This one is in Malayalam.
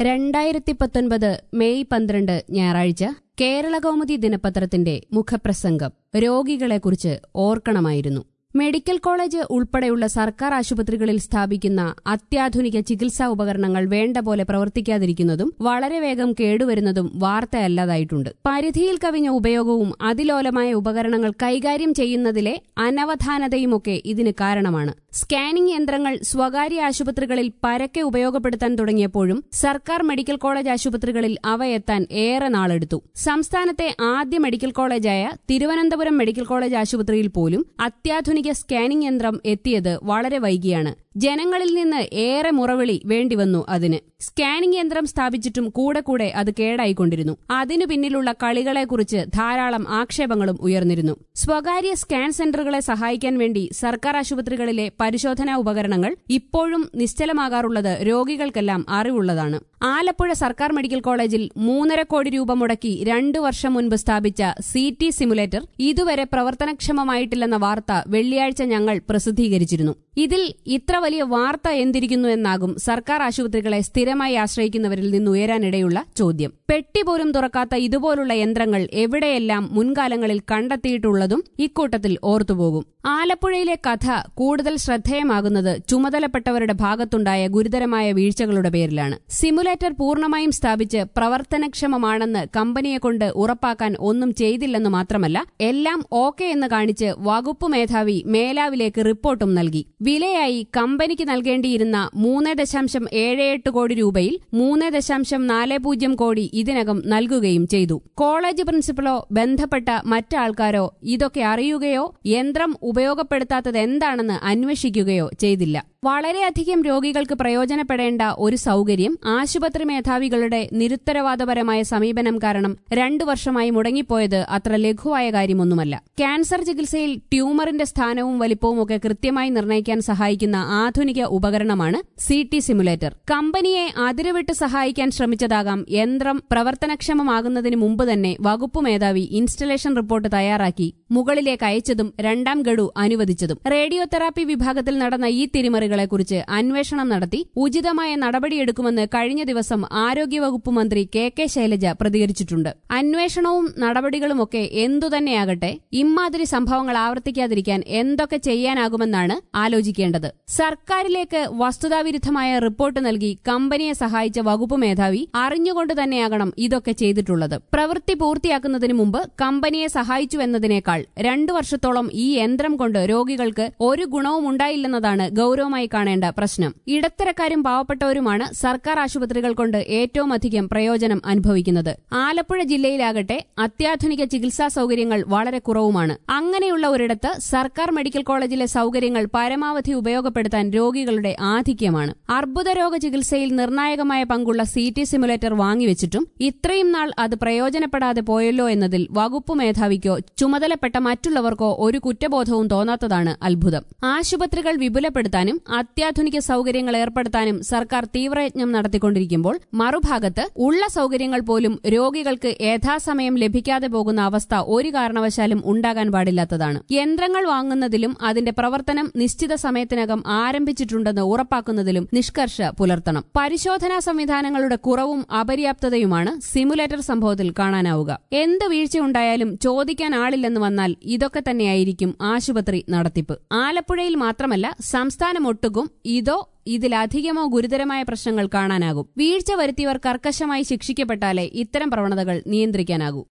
രണ്ടായിരത്തി പത്തൊൻപത് മെയ് പന്ത്രണ്ട് ഞായറാഴ്ച കേരളകൗമുദി ദിനപത്രത്തിന്റെ മുഖപ്രസംഗം രോഗികളെക്കുറിച്ച് ഓർക്കണമായിരുന്നു മെഡിക്കൽ കോളേജ് ഉൾപ്പെടെയുള്ള സർക്കാർ ആശുപത്രികളിൽ സ്ഥാപിക്കുന്ന അത്യാധുനിക ചികിത്സാ ഉപകരണങ്ങൾ വേണ്ട പോലെ പ്രവർത്തിക്കാതിരിക്കുന്നതും വളരെ വേഗം കേടുവരുന്നതും വാർത്തയല്ലാതായിട്ടുണ്ട് പരിധിയിൽ കവിഞ്ഞ ഉപയോഗവും അതിലോലമായ ഉപകരണങ്ങൾ കൈകാര്യം ചെയ്യുന്നതിലെ അനവധാനതയുമൊക്കെ ഇതിന് കാരണമാണ് സ്കാനിംഗ് യന്ത്രങ്ങൾ സ്വകാര്യ ആശുപത്രികളിൽ പരക്കെ ഉപയോഗപ്പെടുത്താൻ തുടങ്ങിയപ്പോഴും സർക്കാർ മെഡിക്കൽ കോളേജ് ആശുപത്രികളിൽ അവ എത്താൻ ഏറെ നാളെടുത്തു സംസ്ഥാനത്തെ ആദ്യ മെഡിക്കൽ കോളേജായ തിരുവനന്തപുരം മെഡിക്കൽ കോളേജ് ആശുപത്രിയിൽ പോലും അത്യാധുനിക സ്കാനിംഗ് യന്ത്രം എത്തിയത് വളരെ വൈകിയാണ് ജനങ്ങളിൽ നിന്ന് ഏറെ മുറവിളി വേണ്ടിവന്നു അതിന് സ്കാനിംഗ് യന്ത്രം സ്ഥാപിച്ചിട്ടും കൂടെ കൂടെ അത് കേടായിക്കൊണ്ടിരുന്നു അതിനു പിന്നിലുള്ള കളികളെക്കുറിച്ച് ധാരാളം ആക്ഷേപങ്ങളും ഉയർന്നിരുന്നു സ്വകാര്യ സ്കാൻ സെന്ററുകളെ സഹായിക്കാൻ വേണ്ടി സർക്കാർ ആശുപത്രികളിലെ പരിശോധനാ ഉപകരണങ്ങൾ ഇപ്പോഴും നിശ്ചലമാകാറുള്ളത് രോഗികൾക്കെല്ലാം അറിവുള്ളതാണ് ആലപ്പുഴ സർക്കാർ മെഡിക്കൽ കോളേജിൽ മൂന്നര കോടി രൂപ മുടക്കി രണ്ടു വർഷം മുൻപ് സ്ഥാപിച്ച സി ടി സിമുലേറ്റർ ഇതുവരെ പ്രവർത്തനക്ഷമമായിട്ടില്ലെന്ന വാർത്ത വെള്ളിയാഴ്ച ഞങ്ങൾ പ്രസിദ്ധീകരിച്ചിരുന്നു ഇതിൽ ഇത്ര വലിയ വാർത്ത എന്തിരിക്കുന്നു എന്നാകും സർക്കാർ ആശുപത്രികളെ സ്ഥിരമായി ആശ്രയിക്കുന്നവരിൽ നിന്നുയരാനിടയുള്ള ചോദ്യം പെട്ടി പോലും തുറക്കാത്ത ഇതുപോലുള്ള യന്ത്രങ്ങൾ എവിടെയെല്ലാം മുൻകാലങ്ങളിൽ കണ്ടെത്തിയിട്ടുള്ളതും ഇക്കൂട്ടത്തിൽ ഓർത്തുപോകും ആലപ്പുഴയിലെ കഥ കൂടുതൽ ശ്രദ്ധേയമാകുന്നത് ചുമതലപ്പെട്ടവരുടെ ഭാഗത്തുണ്ടായ ഗുരുതരമായ വീഴ്ചകളുടെ പേരിലാണ് സിമുലേറ്റർ പൂർണ്ണമായും സ്ഥാപിച്ച് പ്രവർത്തനക്ഷമമാണെന്ന് കമ്പനിയെ കൊണ്ട് ഉറപ്പാക്കാൻ ഒന്നും ചെയ്തില്ലെന്ന് മാത്രമല്ല എല്ലാം ഓക്കെ എന്ന് കാണിച്ച് വകുപ്പ് മേധാവി മേലാവിലേക്ക് റിപ്പോർട്ടും നൽകി വിലയായി കമ്പനിക്ക് നൽകേണ്ടിയിരുന്ന മൂന്ന് ദശാംശം ഏഴ് എട്ട് കോടി രൂപയിൽ മൂന്ന് ദശാംശം നാല് പൂജ്യം കോടി ഇതിനകം നൽകുകയും ചെയ്തു കോളേജ് പ്രിൻസിപ്പലോ ബന്ധപ്പെട്ട മറ്റാൾക്കാരോ ഇതൊക്കെ അറിയുകയോ യന്ത്രം ഉപയോഗപ്പെടുത്താത്തത് എന്താണെന്ന് അന്വേഷിക്കുകയോ ചെയ്തില്ല വളരെയധികം രോഗികൾക്ക് പ്രയോജനപ്പെടേണ്ട ഒരു സൌകര്യം ആശുപത്രി മേധാവികളുടെ നിരുത്തരവാദപരമായ സമീപനം കാരണം രണ്ടു വർഷമായി മുടങ്ങിപ്പോയത് അത്ര ലഘുവായ കാര്യമൊന്നുമല്ല ക്യാൻസർ ചികിത്സയിൽ ട്യൂമറിന്റെ സ്ഥാനവും വലിപ്പവും ഒക്കെ കൃത്യമായി നിർണ്ണയിക്കാൻ സഹായിക്കുന്ന ആധുനിക ഉപകരണമാണ് സി ടി സിമുലേറ്റർ കമ്പനിയെ അതിരുവിട്ട് സഹായിക്കാൻ ശ്രമിച്ചതാകാം യന്ത്രം പ്രവർത്തനക്ഷമമാകുന്നതിന് മുമ്പ് തന്നെ വകുപ്പ് മേധാവി ഇൻസ്റ്റലേഷൻ റിപ്പോർട്ട് തയ്യാറാക്കി മുകളിലേക്ക് അയച്ചതും രണ്ടാം ഗഡു അനുവദിച്ചതും റേഡിയോ തെറാപ്പി വിഭാഗത്തിൽ നടന്ന ഈ തിരിമറികളെക്കുറിച്ച് അന്വേഷണം നടത്തി ഉചിതമായ നടപടിയെടുക്കുമെന്ന് കഴിഞ്ഞ ദിവസം ആരോഗ്യവകുപ്പ് മന്ത്രി കെ കെ ശൈലജ പ്രതികരിച്ചിട്ടുണ്ട് അന്വേഷണവും നടപടികളുമൊക്കെ എന്തുതന്നെയാകട്ടെ ഇമ്മാതിരി സംഭവങ്ങൾ ആവർത്തിക്കാതിരിക്കാൻ എന്തൊക്കെ ചെയ്യാനാകുമെന്നാണ് ആലോചിക്കേണ്ടത് സർക്കാരിലേക്ക് വസ്തുതാവിരുദ്ധമായ റിപ്പോർട്ട് നൽകി കമ്പനിയെ സഹായിച്ച വകുപ്പ് മേധാവി അറിഞ്ഞുകൊണ്ട് തന്നെയാകണം ഇതൊക്കെ ചെയ്തിട്ടുള്ളത് പ്രവൃത്തി പൂർത്തിയാക്കുന്നതിന് മുമ്പ് കമ്പനിയെ സഹായിച്ചുവെന്നതിനേക്കാൾ രണ്ടു വർഷത്തോളം ഈ യന്ത്രം കൊണ്ട് രോഗികൾക്ക് ഒരു ഗുണവും ഉണ്ടായില്ലെന്നതാണ് ഗൌരവമായി കാണേണ്ട പ്രശ്നം ഇടത്തരക്കാരും പാവപ്പെട്ടവരുമാണ് സർക്കാർ ആശുപത്രികൾ കൊണ്ട് ഏറ്റവും അധികം പ്രയോജനം അനുഭവിക്കുന്നത് ആലപ്പുഴ ജില്ലയിലാകട്ടെ അത്യാധുനിക ചികിത്സാ സൌകര്യങ്ങൾ വളരെ കുറവുമാണ് അങ്ങനെയുള്ള ഒരിടത്ത് സർക്കാർ മെഡിക്കൽ കോളേജിലെ സൌകര്യങ്ങൾ പരമാവധി ഉപയോഗപ്പെടുത്താൻ രോഗികളുടെ ആധിക്യമാണ് അർബുദ രോഗ ചികിത്സയിൽ നിർണായകമായ പങ്കുള്ള സി ടി സിമുലേറ്റർ വാങ്ങിവെച്ചിട്ടും ഇത്രയും നാൾ അത് പ്രയോജനപ്പെടാതെ പോയല്ലോ എന്നതിൽ വകുപ്പ് മേധാവിക്കോ ചുമതലപ്പെട്ട മറ്റുള്ളവർക്കോ ഒരു കുറ്റബോധവും തോന്നാത്തതാണ് അത്ഭുതം ആശുപത്രികൾ വിപുലപ്പെടുത്താനും അത്യാധുനിക സൌകര്യങ്ങൾ ഏർപ്പെടുത്താനും സർക്കാർ തീവ്രയജ്ഞം നടത്തിക്കൊണ്ടിരിക്കുമ്പോൾ മറുഭാഗത്ത് ഉള്ള സൌകര്യങ്ങൾ പോലും രോഗികൾക്ക് യഥാസമയം ലഭിക്കാതെ പോകുന്ന അവസ്ഥ ഒരു കാരണവശാലും ഉണ്ടാകാൻ പാടില്ലാത്തതാണ് യന്ത്രങ്ങൾ വാങ്ങുന്നതിലും അതിന്റെ പ്രവർത്തനം നിശ്ചിത സമയത്തിനകം ആരംഭിച്ചിട്ടുണ്ടെന്ന് ഉറപ്പാക്കുന്നതിലും നിഷ്കർഷ പുലർത്തണം പരിശോധനാ സംവിധാനങ്ങളുടെ കുറവും അപര്യാപ്തതയുമാണ് സിമുലേറ്റർ സംഭവത്തിൽ കാണാനാവുക എന്ത് വീഴ്ചയുണ്ടായാലും ചോദിക്കാൻ ആളില്ലെന്ന് വന്നാൽ ഇതൊക്കെ തന്നെയായിരിക്കും ആശുപത്രി നടത്തിപ്പ് ആലപ്പുഴയിൽ മാത്രമല്ല സംസ്ഥാനമൊട്ടുക്കും ഇതോ ഇതിലധികമോ ഗുരുതരമായ പ്രശ്നങ്ങൾ കാണാനാകും വീഴ്ച വരുത്തിയവർ കർക്കശമായി ശിക്ഷിക്കപ്പെട്ടാലേ ഇത്തരം പ്രവണതകൾ നിയന്ത്രിക്കാനാകൂ